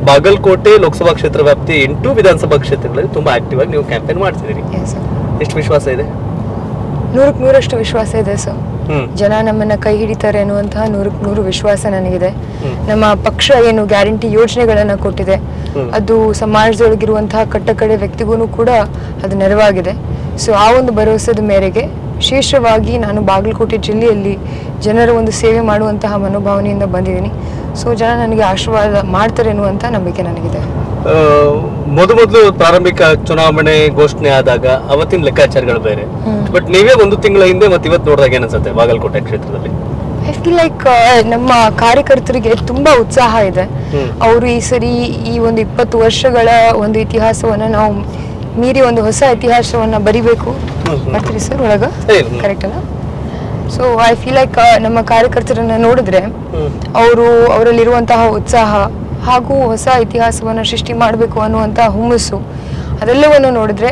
ಬಾಗಲಕೋಟೆ ಲೋಕಸಭಾ ಕ್ಷೇತ್ರ ವ್ಯಾಪ್ತಿ ಎಂಟು ವಿಧಾನಸಭಾ ಕ್ಷೇತ್ರಗಳಲ್ಲಿ ತುಂಬಾ ಆಕ್ಟಿವ್ ಆಗಿ ನೀವು ಕ್ಯಾಂಪೇನ್ ಮಾಡ್ತಿದ್ದೀರಿ ಎಸ್ ಸರ್ ಎಷ್ಟು ವಿಶ್ವಾಸ ಇದೆ ನೂರಕ್ಕೆ ನೂರಷ್ಟು ವಿಶ್ವಾಸ ಇದೆ ಸರ್ ಹ್ಮ್ ಜನ ನಮ್ಮನ್ನ ಕೈ ಹಿಡಿತಾರೆ ಅನ್ನುವಂತಹ ನೂರಕ್ಕೆ ನೂರು ವಿಶ್ವಾಸ ನನಗಿದೆ ಹ್ಮ್. ನಮ್ಮ ಪಕ್ಷ ಏನು ಗ್ಯಾರಂಟಿ ಯೋಜನೆಗಳನ್ನ ಕೊಟ್ಟಿದೆ ಹ್ಮ್. ಅದು ಸಮಾಜದೊಳಗಿರುವಂತಹ ಕಟ್ಟಕಡೆ ವ್ಯಕ್ತಿಗೂ ಕೂಡ ಅದು ನೆರವಾಗಿದೆ ಸೊ ಆ ಒಂದು ಭರವಸೆದ ಮೇರೆಗೆ ವಿಶೇಷವಾಗಿ ನಾನು ಬಾಗಲಕೋಟೆ ಜಿಲ್ಲೆಯಲ್ಲಿ ಜನರ ಒಂದು ಸೇವೆ ಮಾಡುವಂತಹ ಮನೋಭಾವನೆಯಿಂದ ಬಂದಿದ್ದೀನಿ ಸೊ ಜನ ನನಗೆ ಆಶೀರ್ವಾದ ಮಾಡ್ತಾರೆ ಅನ್ನುವಂಥ ನಂಬಿಕೆ ನನಗಿದೆ ಆ, ಮೊದಮೊದಲು ಪ್ರಾರಂಭಿಕ ಚುನಾವಣೆ ಘೋಷಣೆ ಆದಾಗ ಅವತ್ತಿನ ಲೆಕ್ಕಾಚಾರಗಳು ಬೇರೆ ಹ್ಮ್. ಬಟ್ ನೀವೇ ಒಂದು ತಿಂಗಳ ಹಿಂದೆ ಮತ್ತೆ ಇವತ್ತು ನೋಡಿದಾಗ ಏನನ್ಸುತ್ತೆ ಬಾಗಲಕೋಟೆ ಕ್ಷೇತ್ರದಲ್ಲಿ ಐ ಫೀಲ್ ಲೈಕ್ ನಮ್ಮ ಕಾರ್ಯಕರ್ತರಿಗೆ ತುಂಬಾ ಉತ್ಸಾಹ ಇದೆ ಹ್ಮ್. ಅವರು ಈ ಸರಿ ಈ ಒಂದು ಇಪ್ಪತ್ತು ವರ್ಷಗಳ ಒಂದು ಇತಿಹಾಸವನ್ನ ನಾವು ಮೀರಿ ಒಂದು ಹೊಸ ಇತಿಹಾಸವನ್ನ ಬರಿಬೇಕು ಹ್ಮ್, ಹ್ಮ್. ಬರ್ತೀರಿ ಸರ್ ಒಳಗ ಸರಿ, ಹ್ಮ್. ಕರೆಕ್ಟ್ ಅಲ್ಲ ಸೊ ಐ ಫೀಲ್ ಲೈಕ್ ನಮ್ಮ ಕಾರ್ಯಕರ್ತರನ್ನ ನೋಡಿದ್ರೆ ಹ್ಮ್. ಅವರು ಅವರಲ್ಲಿರುವಂತಹ ಉತ್ಸಾಹ ಹಾಗೂ ಹೊಸ ಇತಿಹಾಸವನ್ನು ಸೃಷ್ಟಿ ಮಾಡಬೇಕು ಅನ್ನುವಂತಹ ಹುಮ್ಮಸ್ಸು ಅದೆಲ್ಲವನ್ನು ನೋಡಿದ್ರೆ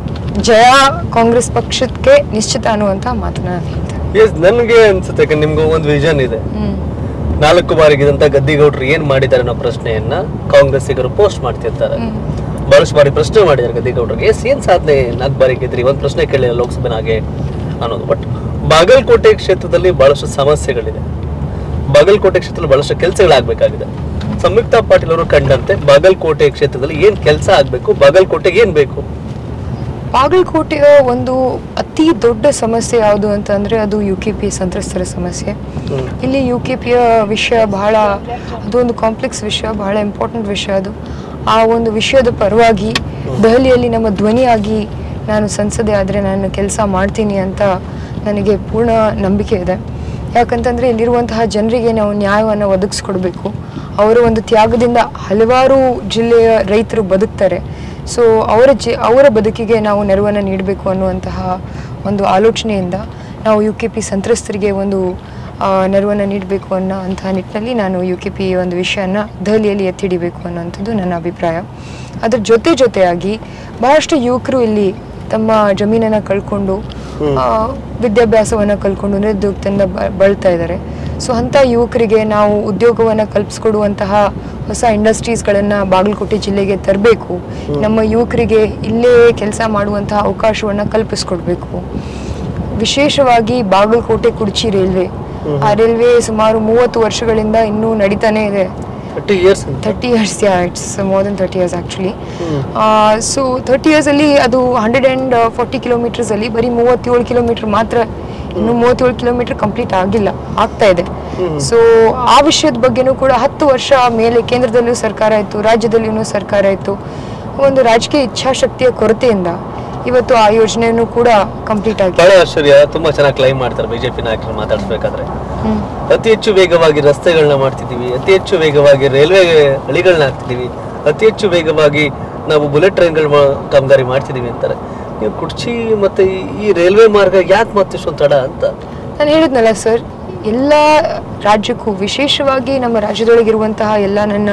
ಜಯ ಕಾಂಗ್ರೆಸ್ ಪಕ್ಷಕ್ಕೆ ನಿಶ್ಚಿತ ಅನ್ನುವಂಥ ಮಾತನ್ನ ನಾನು ಹೇಳ್ತೇನೆ ಎಸ್ ನನಗೆ ಅನ್ಸುತ್ತೆ ಯಾಕಂದ್ರೆ ನಿಮ್ಗೆ ಒಂದು ವಿಷನ್ ಇದೆ ಹ್ಮ್ ನಾಲ್ಕು ಬಾರಿಗಿದಂತ ಗದ್ದಿಗೌಡರು ಏನ್ ಮಾಡಿದ್ದಾರೆ ಅನ್ನೋ ಪ್ರಶ್ನೆಯನ್ನ ಕಾಂಗ್ರೆಸ್ಸಿಗರು ಪೋಸ್ಟ್ ಮಾಡ್ತಿರ್ತಾರೆ ಹ್ಮ್. ಬಹಳಷ್ಟು ಬಾರಿ ಪ್ರಶ್ನೆ ಮಾಡಿದ್ದಾರೆ ಗದ್ದಿಗೌಡರಿಗೆ ಎಸ್ ಏನ್ ಸಾಧನೆ ನಾಲ್ಕು ಬಾರಿ ಗೆದ್ರಿ ಒಂದ್ ಪ್ರಶ್ನೆ ಕೇಳಿಲ್ಲ ಲೋಕಸಭೆನಾಗೆ ಅನ್ನೋದು ಬಟ್ ಬಾಗಲಕೋಟೆ ಕ್ಷೇತ್ರದಲ್ಲಿ ಬಹಳಷ್ಟು ಸಮಸ್ಯೆಗಳಿದೆ ಬಾಗಲಕೋಟೆ ಕ್ಷೇತ್ರದಲ್ಲಿ ಬಹಳಷ್ಟು ಕೆಲಸಗಳಾಗಬೇಕಾಗಿದೆ ಸಂಯುಕ್ತ ಪಾಟೀಲ್ ಅವರು ಕಂಡಂತೆ ಬಾಗಲಕೋಟೆ ಕ್ಷೇತ್ರದಲ್ಲಿ ಏನ್ ಕೆಲಸ ಆಗ್ಬೇಕು ಬಾಗಲಕೋಟೆಗೆ ಏನ್ ಬೇಕು ಬಾಗಲಕೋಟೆಯ ಒಂದು ಅತಿ ದೊಡ್ಡ ಸಮಸ್ಯೆ ಯಾವುದು ಅಂತಂದ್ರೆ ಅದು ಯು ಕೆ ಪಿ ಸಂತ್ರಸ್ತರ ಸಮಸ್ಯೆ ಹ್ಮ್. ಇಲ್ಲಿ ಯು ಕೆ ಪಿಯ ವಿಷಯ ಬಹಳ ಅದು ಒಂದು ಕಾಂಪ್ಲೆಕ್ಸ್ ವಿಷಯ ಬಹಳ ಇಂಪಾರ್ಟೆಂಟ್ ವಿಷಯ ಅದು ಆ ಒಂದು ವಿಷಯದ ಪರವಾಗಿ ದೆಹಲಿಯಲ್ಲಿ ನಮ್ಮ ಧ್ವನಿಯಾಗಿ ನಾನು ಸಂಸದೆ ಆದರೆ ನಾನು ಕೆಲಸ ಮಾಡ್ತೀನಿ ಅಂತ ನನಗೆ ಪೂರ್ಣ ನಂಬಿಕೆ ಇದೆ ಯಾಕಂತಂದರೆ ಇಲ್ಲಿರುವಂತಹ ಜನರಿಗೆ ನಾವು ನ್ಯಾಯವನ್ನು ಒದಗಿಸ್ಕೊಡ್ಬೇಕು ಅವರ ಒಂದು ತ್ಯಾಗದಿಂದ ಹಲವಾರು ಜಿಲ್ಲೆಯ ರೈತರು ಬದುಕ್ತಾರೆ ಸೊ ಅವರ ಜಿ ಅವರ ಬದುಕಿಗೆ ನಾವು ನೆರವನ್ನು ನೀಡಬೇಕು ಅನ್ನುವಂತಹ ಒಂದು ಆಲೋಚನೆಯಿಂದ ನಾವು ಯು ಕೆ ಪಿ ಸಂತ್ರಸ್ತರಿಗೆ ಒಂದು ನೆರವನ್ನು ನೀಡಬೇಕು ಅನ್ನೋ ಅಂತಹ ನಿಟ್ಟಿನಲ್ಲಿ ನಾನು ಯು ಕೆ ಪಿ ಒಂದು ವಿಷಯನ ದೆಹಲಿಯಲ್ಲಿ ಎತ್ತಿಡಿಬೇಕು ಅನ್ನೋಂಥದ್ದು ನನ್ನ ಅಭಿಪ್ರಾಯ ಅದ್ರ ಜೊತೆ ಜೊತೆಯಾಗಿ ಬಹಳಷ್ಟು ಯುವಕರು ಇಲ್ಲಿ ತಮ್ಮ ಜಮೀನನ್ನು ಕಳ್ಕೊಂಡು ಆ, ವಿದ್ಯಾಭ್ಯಾಸವನ್ನು ಕಳ್ಕೊಂಡು ನಿರುದ್ಯೋಗದಿಂದ ಬ- ಬಳಲ್ತಾ ಇದ್ದಾರೆ ಸೊ ಅಂಥ ಯುವಕರಿಗೆ ನಾವು ಉದ್ಯೋಗವನ್ನು ಕಲ್ಪಿಸ್ಕೊಡುವಂತಹ ಹೊಸ ಇಂಡಸ್ಟ್ರೀಸ್ಗಳನ್ನು ಬಾಗಲಕೋಟೆ ಜಿಲ್ಲೆಗೆ ತರಬೇಕು ನಮ್ಮ ಯುವಕರಿಗೆ ಇಲ್ಲೇ ಕೆಲಸ ಮಾಡುವಂತಹ ಅವಕಾಶವನ್ನು ಕಲ್ಪಿಸ್ಕೊಡ್ಬೇಕು ವಿಶೇಷವಾಗಿ ಬಾಗಲಕೋಟೆ ಕುಡ್ಚಿ ರೈಲ್ವೆ ಆ ರೈಲ್ವೆ ಸುಮಾರು ಮೂವತ್ತು ವರ್ಷಗಳಿಂದ ಇನ್ನೂ ನಡೀತಾನೆ ಇದೆ thirty years thirty years yeah it's more than thirty years actually so thirty ಇಯರ್ಸಲ್ಲಿ ಅದು ಹಂಡ್ರೆಡ್ ಆ್ಯಂಡ್ ಫಾರ್ಟಿ ಕಿಲೋಮೀಟರ್ಸಲ್ಲಿ ಬರೀ ಮೂವತ್ತೇಳು ಕಿಲೋಮೀಟರ್ ಮಾತ್ರ ಇನ್ನು ಮೂವತ್ತೇಳು ಕಿಲೋಮೀಟರ್ ಕಂಪ್ಲೀಟ್ ಆಗಿಲ್ಲ ಆಗ್ತಾ ಇದೆ ಸೊ ಆ ವಿಷಯದ ಬಗ್ಗೆನೂ ಕೂಡ ಹತ್ತು ವರ್ಷ ಮೇಲೆ ಕೇಂದ್ರದಲ್ಲೂ ಸರ್ಕಾರ ಇತ್ತು ರಾಜ್ಯದಲ್ಲಿಯೂ ಸರ್ಕಾರ ಇತ್ತು ಒಂದು ರಾಜಕೀಯ ಇಚ್ಛಾಶಕ್ತಿಯ ಕೊರತೆಯಿಂದ ಇವತ್ತು ಆ ಯೋಜನೆಯನ್ನು ಕೂಡ ಕಂಪ್ಲೀಟ್ ಆಗಿದೆ ಬಹಳ ಆಶ್ಚರ್ಯ ತುಂಬಾ ಚೆನ್ನಾಗಿ ಕ್ಲೈಮ್ ಮಾಡ್ತಾರೆ ಬಿಜೆಪಿ ನಾಯಕರು ಮಾತಾಡಿಸ್ಬೇಕಾದ್ರೆ ಹ್ಮ್. ಅತಿ ಹೆಚ್ಚು ವೇಗವಾಗಿ ರಸ್ತೆಗಳನ್ನ ಮಾಡ್ತಿದೀವಿ ಅತಿ ಹೆಚ್ಚು ವೇಗವಾಗಿ ರೈಲ್ವೆ ಹಳಿಗಳನ್ನ ಹಾಕ್ತಿದೀವಿ ಅತಿ ಹೆಚ್ಚು ವೇಗವಾಗಿ ನಾವು ಬುಲೆಟ್ ಟ್ರೈನ್ಗಳ ಕಾಮಗಾರಿ ಮಾಡ್ತಿದೀವಿ ಅಂತಾರೆ ನೀವು ಕುಡ್ಚಿ ಮತ್ತೆ ಈ- ಈ ರೈಲ್ವೆ ಮಾರ್ಗ ಯಾಕೆ ಮತ್ತಿಷ್ಟೊಂದು ತಡ ಅಂತ ನಾನು ಹೇಳಿದ್ನಲ್ಲ ಸರ್ ಎಲ್ಲ ರಾಜ್ಯಕ್ಕೂ ವಿಶೇಷವಾಗಿ ನಮ್ಮ ರಾಜ್ಯದೊಳಗಿರುವಂತಹ ಎಲ್ಲ ನನ್ನ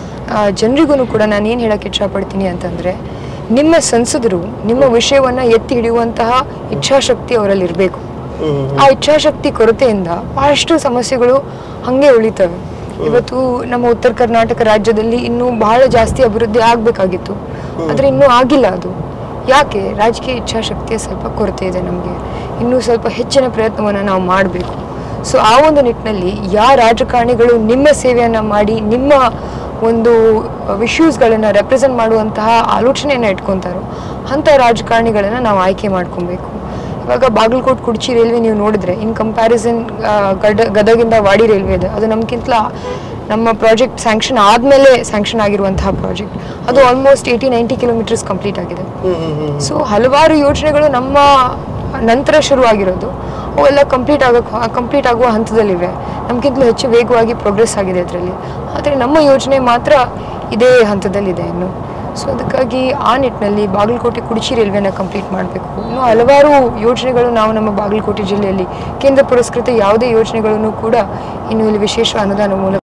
ಜನರಿಗೂ ಕೂಡ ನಾನು ಏನು ಹೇಳಕ್ಕೆ ಇಷ್ಟಪಡ್ತೀನಿ ಅಂತಂದರೆ ನಿಮ್ಮ ಸಂಸದರು ನಿಮ್ಮ ವಿಷಯವನ್ನು ಎತ್ತಿ ಹಿಡಿಯುವಂತಹ ಇಚ್ಛಾಶಕ್ತಿ ಅವರಲ್ಲಿ ಇರಬೇಕು ಆ ಇಚ್ಛಾಶಕ್ತಿ ಕೊರತೆಯಿಂದ ಬಹಳಷ್ಟು ಸಮಸ್ಯೆಗಳು ಹಾಗೆ ಉಳಿತವೆ ಇವತ್ತು ನಮ್ಮ ಉತ್ತರ ಕರ್ನಾಟಕ ರಾಜ್ಯದಲ್ಲಿ ಇನ್ನೂ ಬಹಳ ಜಾಸ್ತಿ ಅಭಿವೃದ್ಧಿ ಆಗಬೇಕಾಗಿತ್ತು ಆದರೆ ಇನ್ನೂ ಆಗಿಲ್ಲ ಅದು ಯಾಕೆ ರಾಜಕೀಯ ಇಚ್ಛಾಶಕ್ತಿಯ ಸ್ವಲ್ಪ ಕೊರತೆ ಇದೆ ನಮಗೆ ಇನ್ನೂ ಸ್ವಲ್ಪ ಹೆಚ್ಚಿನ ಪ್ರಯತ್ನವನ್ನು ನಾವು ಮಾಡಬೇಕು ಸೊ ಆ ಒಂದು ನಿಟ್ಟಿನಲ್ಲಿ ಯಾವ ರಾಜಕಾರಣಿಗಳು ನಿಮ್ಮ ಸೇವೆಯನ್ನು ಮಾಡಿ ನಿಮ್ಮ ಒಂದು ವಿಶ್ಯೂಸ್ಗಳನ್ನು ರೆಪ್ರೆಸೆಂಟ್ ಮಾಡುವಂತಹ ಆಲೋಚನೆಯನ್ನು ಇಟ್ಕೊತಾರೋ ಅಂಥ ರಾಜಕಾರಣಿಗಳನ್ನು ನಾವು ಆಯ್ಕೆ ಮಾಡ್ಕೊಬೇಕು ಇವಾಗ ಬಾಗಲಕೋಟ್ ಕುಡ್ಚಿ ರೈಲ್ವೆ ನೀವು ನೋಡಿದ್ರೆ ಇನ್ ಕಂಪ್ಯಾರಿಸನ್ ಗಡ ಗದಗಿಂದ ವಾಡಿ ರೈಲ್ವೆ ಇದೆ ಅದು ನಮ್ಗಿಂತ ನಮ್ಮ ಪ್ರಾಜೆಕ್ಟ್ ಸ್ಯಾಂಕ್ಷನ್ ಆದಮೇಲೆ ಸ್ಯಾಂಕ್ಷನ್ ಆಗಿರುವಂತಹ ಪ್ರಾಜೆಕ್ಟ್ ಅದು almost eighty ninety kilometres complete ಆಗಿದೆ ಸೊ ಹಲವಾರು ಯೋಜನೆಗಳು ನಮ್ಮ ನಂತರ ಶುರುವಾಗಿರೋದು ಅವೆಲ್ಲ ಕಂಪ್ಲೀಟ್ ಆಗಕ್ಕೆ ಕಂಪ್ಲೀಟ್ ಆಗುವ ಹಂತದಲ್ಲಿವೆ ನಮಗಿಂತಲೂ ಹೆಚ್ಚು ವೇಗವಾಗಿ ಪ್ರೋಗ್ರೆಸ್ ಆಗಿದೆ ಅದರಲ್ಲಿ ಆದರೆ ನಮ್ಮ ಯೋಜನೆ ಮಾತ್ರ ಇದೇ ಹಂತದಲ್ಲಿದೆ ಇನ್ನು ಸೊ ಅದಕ್ಕಾಗಿ ಆ ನಿಟ್ಟಿನಲ್ಲಿ ಬಾಗಲಕೋಟೆ ಕುಡಿಚಿ ರೈಲ್ವೆನ ಕಂಪ್ಲೀಟ್ ಮಾಡಬೇಕು ಇನ್ನು ಹಲವಾರು ಯೋಜನೆಗಳು ನಾವು ನಮ್ಮ ಬಾಗಲಕೋಟೆ ಜಿಲ್ಲೆಯಲ್ಲಿ ಕೇಂದ್ರ ಪುರಸ್ಕೃತ ಯಾವುದೇ ಯೋಜನೆಗಳನ್ನು ಕೂಡ ಇನ್ನು ಇಲ್ಲಿ ವಿಶೇಷ ಅನುದಾನ ಮೂಲಕ